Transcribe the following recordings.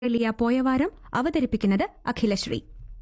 Australia പോയ വാരം അവതരിപ്പിക്കുന്നത് അഖിലശ്രീ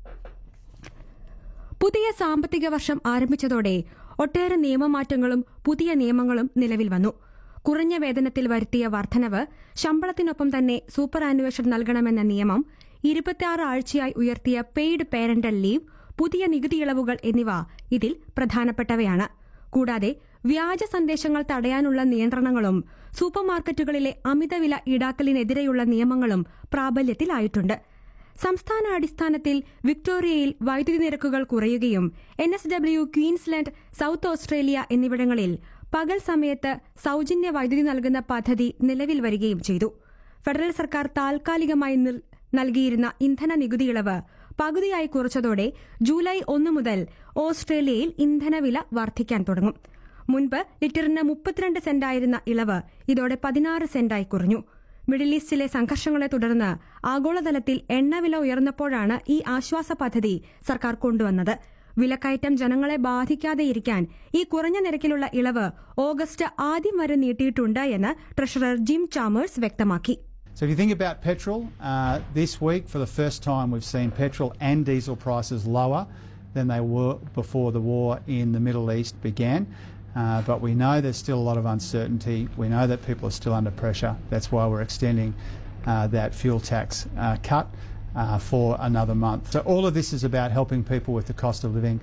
പുതിയ സാമ്പത്തിക വർഷം ആരംഭിച്ചതോടെ ഒട്ടേറെ നിയമമാറ്റങ്ങളും പുതിയ നിയമങ്ങളും നിലവിൽ വന്നു കുറഞ്ഞ വേതനത്തിൽ വരുത്തിയ വർധനവ് ശമ്പളത്തിനൊപ്പം തന്നെ സൂപ്പർ ആനുവേഷൻ നൽകണമെന്ന നിയമം ഇരുപത്തിയാറ് ആഴ്ചയായി ഉയർത്തിയ പെയ്ഡ് പേരന്റൽ ലീവ് പുതിയ നികുതി ഇളവുകൾ എന്നിവ ഇതിൽ പ്രധാനപ്പെട്ടവയാണ് കൂടാതെ വ്യാജ സന്ദേശങ്ങൾ തടയാനുള്ള നിയന്ത്രണങ്ങളും സൂപ്പർമാർക്കറ്റുകളിലെ അമിതവില ഈടാക്കലിനെതിരെയുള്ള നിയമങ്ങളും പ്രാബല്യത്തിലായിട്ടുണ്ട് സംസ്ഥാന അടിസ്ഥാനത്തിൽ വിക്ടോറിയയിൽ വൈദ്യുതി നിരക്കുകൾ കുറയുകയും N S W Queensland South Australia എന്നിവിടങ്ങളിൽ പകൽ സമയത്ത് സൌജന്യ വൈദ്യുതി നൽകുന്ന പദ്ധതി നിലവിൽ വരികയും ചെയ്തു ഫെഡറൽ സർക്കാർ താൽക്കാലികമായി നിർ- നൽകിയിരുന്ന ഇന്ധന നികുതി ഇളവ് പകുതിയായി കുറച്ചതോടെ ജൂലൈ ഒന്ന് മുതൽ ഓസ്ട്രേലിയയിൽ ഇന്ധനവില വർദ്ധിക്കാൻ തുടങ്ങും മുൻപ് ലിറ്ററിന് മുപ്പത്തിരണ്ട് സെന്റായിരുന്ന ഇളവ് ഇതോടെ പതിനാറ് സെന്റായി കുറഞ്ഞു മിഡിൽ ഈസ്റ്റിലെ സംഘർഷങ്ങളെ തുടർന്ന് ആഗോളതലത്തിൽ എണ്ണവില ഉയർന്നപ്പോഴാണ് ഈ ആശ്വാസ പദ്ധതി സർക്കാർ കൊണ്ടുവന്നത് വിലക്കയറ്റം ജനങ്ങളെ ബാധിക്കാതെയിരിക്കാൻ ഈ കുറഞ്ഞ നിരക്കിലുള്ള ഇളവ് ഓഗസ്റ്റ് ആദ്യം വരെ നീട്ടിയിട്ടുണ്ട് എന്ന് ട്രഷറർ ജിം ചാമേഴ്സ് വ്യക്തമാക്കി So if you think about petrol, uh, this week for the first time we've seen petrol and diesel prices lower than they were before the war in the Middle East began. Uh, but we know there's still a lot of uncertainty. We know that people are still under pressure. That's why we're extending uh, that fuel tax uh, cut uh, for another month. So all of this is about helping people with the cost of living.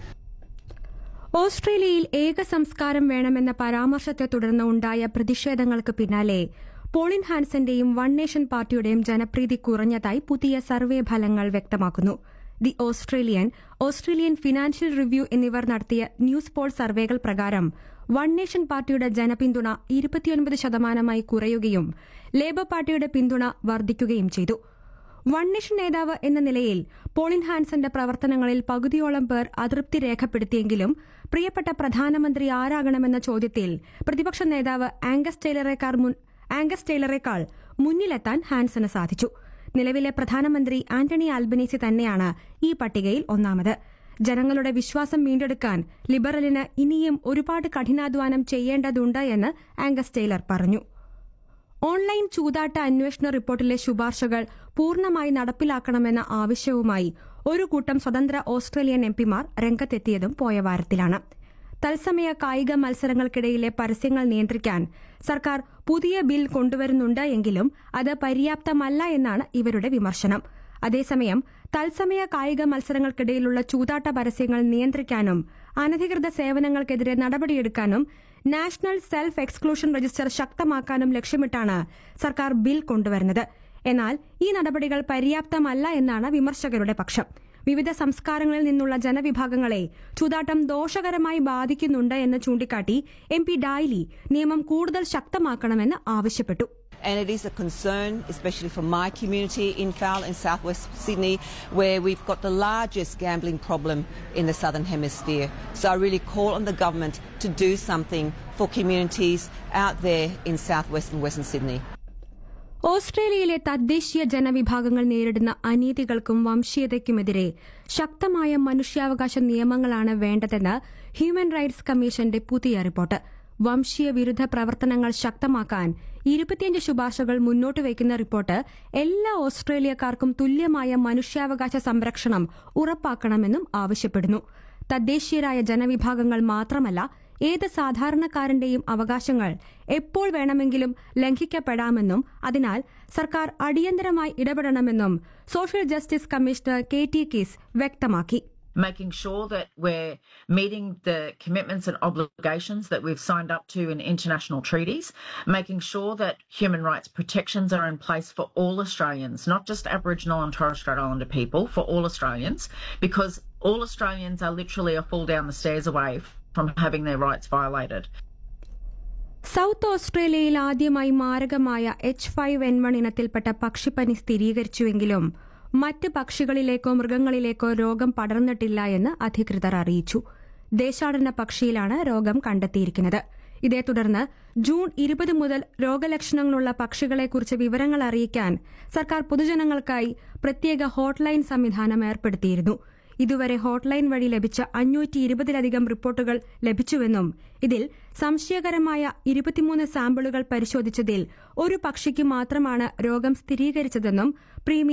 ഓസ്ട്രേലിയയിൽ ഏക സംസ്കാരം വേണമെന്ന പരാമർശത്തെ തുടർന്ന് ഉണ്ടായ പ്രതിഷേധങ്ങൾക്ക് പിന്നാലെ pollen ഹാൻസന്റെയും one nation പാർട്ടിയുടെയും ജനപ്രീതി കുറഞ്ഞതായി പുതിയ സർവേ ഫലങ്ങൾ വ്യക്തമാക്കുന്നു the Australian Australian Financial Review എന്നിവർ നടത്തിയ ന്യൂസ് പോൾ സർവേകൾ പ്രകാരം വൺ നേഷൻ പാർട്ടിയുടെ ജനപിന്തുണ ഇരുപത്തിയൊൻപത് ശതമാനമായി കുറയുകയും ലേബർ പാർട്ടിയുടെ പിന്തുണ വർദ്ധിക്കുകയും ചെയ്തു വൺ നേഷൻ നേതാവ് എന്ന നിലയിൽ പോളിൻ ഹാൻസന്റെ പ്രവർത്തനങ്ങളിൽ പകുതിയോളം പേർ അതൃപ്തി രേഖപ്പെടുത്തിയെങ്കിലും പ്രിയപ്പെട്ട പ്രധാനമന്ത്രി ആരാകണമെന്ന ചോദ്യത്തിൽ പ്രതിപക്ഷ നേതാവ് ആംഗസ് ടൈലറേക്കാൾ മുൻ- ആംഗസ് ടൈലറേക്കാൾ മുന്നിലെത്താൻ ഹാൻസന് സാധിച്ചു നിലവിലെ പ്രധാനമന്ത്രി ആന്റണി ആൽബനീസി തന്നെയാണ് ഈ പട്ടികയിൽ ഒന്നാമത് ജനങ്ങളുടെ വിശ്വാസം വീണ്ടെടുക്കാൻ ലിബറലിന് ഇനിയും ഒരുപാട് കഠിനാധ്വാനം ചെയ്യേണ്ടതുണ്ട് എന്ന് ആംഗസ് ടൈലർ പറഞ്ഞു ഓൺലൈൻ ചൂതാട്ട അന്വേഷണ റിപ്പോർട്ടിലെ ശുപാർശകൾ പൂർണ്ണമായി നടപ്പിലാക്കണമെന്ന ആവശ്യവുമായി ഒരു കൂട്ടം സ്വതന്ത്ര ഓസ്ട്രേലിയൻ എംപിമാർ രംഗത്തെത്തിയതും പോയ വാരത്തിലാണ് തത്സമയ കായിക മത്സരങ്ങൾക്കിടയിലെ പരസ്യങ്ങൾ നിയന്ത്രിക്കാൻ സർക്കാർ പുതിയ ബിൽ കൊണ്ടുവരുന്നുണ്ട് എങ്കിലും അത് പര്യാപ്തമല്ല എന്നാണ് ഇവരുടെ വിമർശനം അതേസമയം തത്സമയ കായിക മത്സരങ്ങൾക്കിടയിലുള്ള ചൂതാട്ട പരസ്യങ്ങൾ നിയന്ത്രിക്കാനും അനധികൃത സേവനങ്ങൾക്കെതിരെ നടപടിയെടുക്കാനും നാഷണൽ സെൽഫ് എക്സ്ക്ലൂഷൻ രജിസ്റ്റർ ശക്തമാക്കാനും ലക്ഷ്യമിട്ടാണ് സർക്കാർ ബിൽ കൊണ്ടുവരുന്നത് എന്നാൽ ഈ നടപടികൾ പര്യാപ്തമല്ല എന്നാണ് വിമർശകരുടെ പക്ഷം വിവിധ സംസ്കാരങ്ങളിൽ നിന്നുള്ള ജനവിഭാഗങ്ങളെ ചൂതാട്ടം ദോഷകരമായി ബാധിക്കുന്നുണ്ട് എന്ന് ചൂണ്ടിക്കാട്ടി എം പി ഡായ്ലി നിയമം കൂടുതൽ ശക്തമാക്കണമെന്ന് ആവശ്യപ്പെട്ടു And it is a concern, especially for my community in Fowl in southwest Sydney, where we've got the largest gambling problem in the southern hemisphere. So I really call on the government to do something for communities out there in southwest and western Sydney. ഓസ്ട്രേലിയയിലെ തദ്ദേശീയ ജനവിഭാഗങ്ങൾ നേരിടുന്ന അനീതികൾക്കും വംശീയതയ്ക്കുമെതിരെ ശക്തമായ മനുഷ്യാവകാശ നിയമങ്ങളാണ് വേണ്ടതെന്ന് human rights കമ്മീഷന്റെ പുതിയ report വംശീയ വിരുദ്ധ പ്രവർത്തനങ്ങൾ ശക്തമാക്കാൻ ഇരുപത്തിയഞ്ച് ശുപാർശകൾ മുന്നോട്ട് വയ്ക്കുന്ന റിപ്പോർട്ട് എല്ലാ ഓസ്ട്രേലിയക്കാർക്കും തുല്യമായ മനുഷ്യാവകാശ സംരക്ഷണം ഉറപ്പാക്കണമെന്നും ആവശ്യപ്പെടുന്നു തദ്ദേശീയരായ ജനവിഭാഗങ്ങൾ മാത്രമല്ല ഏത് സാധാരണക്കാരന്റെയും അവകാശങ്ങൾ എപ്പോൾ വേണമെങ്കിലും ലംഘിക്കപ്പെടാമെന്നും അതിനാൽ സർക്കാർ അടിയന്തരമായി ഇടപെടണമെന്നും social justice commissioner K T Keys വ്യക്തമാക്കി making sure that we're meeting the commitments and obligations that we've signed up to in international treaties, making sure that human rights protections are in place for all Australians, not just Aboriginal and Torres Strait Islander people, for all Australians, because all Australians are literally a fall down the stairs away from having their rights violated. South ഓസ്ട്രേലിയയിൽ ആദ്യമായി മാരകമായ H five N one ഇനത്തിൽപ്പെട്ട പക്ഷിപ്പനി സ്ഥിരീകരിച്ചുവെങ്കിലും മറ്റ് പക്ഷികളിലേക്കോ മൃഗങ്ങളിലേക്കോ രോഗം പടർന്നിട്ടില്ല എന്ന് അധികൃതർ അറിയിച്ചു ദേശാടന പക്ഷിയിലാണ് രോഗം കണ്ടെത്തിയിരിക്കുന്നത് ഇതേ തുടർന്ന് ജൂൺ ഇരുപത് മുതൽ രോഗലക്ഷണങ്ങളുള്ള പക്ഷികളെക്കുറിച്ച് വിവരങ്ങൾ അറിയിക്കാൻ സർക്കാർ പൊതുജനങ്ങൾക്കായി പ്രത്യേക ഹോട്ട്ലൈൻ സംവിധാനം ഏർപ്പെടുത്തിയിരുന്നു ഇതുവരെ ഹോട്ട്ലൈൻ വഴി ലഭിച്ച അഞ്ഞൂറ്റി ഇരുപതിലധികം റിപ്പോർട്ടുകൾ ലഭിച്ചുവെന്നും ഇതിൽ സംശയകരമായ ഇരുപത്തിമൂന്ന് സാമ്പിളുകൾ പരിശോധിച്ചതിൽ ഒരു പക്ഷിക്ക് മാത്രമാണ് രോഗം സ്ഥിരീകരിച്ചതെന്നും പ്രീമിയർ